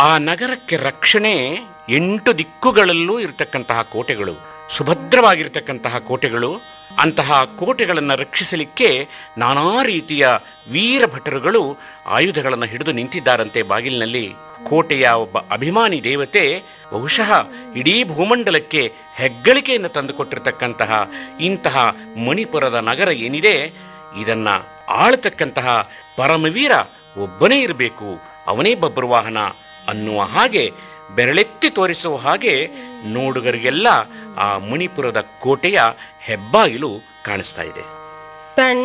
ಆ ನಗರಕ್ಕೆ ರಕ್ಷಣೆ ಎಂಟು ದಿಕ್ಕುಗಳಲ್ಲೂ ಇರತಕ್ಕಂತಹ ಕೋಟೆಗಳು ಸುಭದ್ರವಾಗಿರ್ತಕ್ಕಂತಹ ಕೋಟೆಗಳು ಅಂತಹ ಕೋಟೆಗಳನ್ನು ರಕ್ಷಿಸಲಿಕ್ಕೆ ನಾನಾ ರೀತಿಯ ವೀರ ಭಟರುಗಳು ಆಯುಧಗಳನ್ನು ಹಿಡಿದು ನಿಂತಿದ್ದಾರಂತೆ ಬಾಗಿಲಿನಲ್ಲಿ ಕೋಟೆಯ ಒಬ್ಬ ಅಭಿಮಾನಿ ದೇವತೆ ಬಹುಶಃ ಇಡೀ ಭೂಮಂಡಲಕ್ಕೆ ಹೆಗ್ಗಳಿಕೆಯನ್ನು ತಂದುಕೊಟ್ಟಿರ್ತಕ್ಕಂತಹ ಇಂತಹ ಮಣಿಪುರದ ನಗರ ಏನಿದೆ ಇದನ್ನ ಆಳತಕ್ಕಂತಹ ಪರಮವೀರ ಒಬ್ಬನೇ ಇರಬೇಕು ಅವನೇ ಬಬ್ರುವಾಹನ ಅನ್ನುವ ಹಾಗೆ ಬೆರಳೆತ್ತಿ ತೋರಿಸುವ ಹಾಗೆ ನೋಡುಗರಿಗೆಲ್ಲ ಆ ಮಣಿಪುರದ ಕೋಟೆಯ ಹೆಬ್ಬಾಗಿಲು ಕಾಣಿಸ್ತಾ ಇದೆ ತಣ್ಣ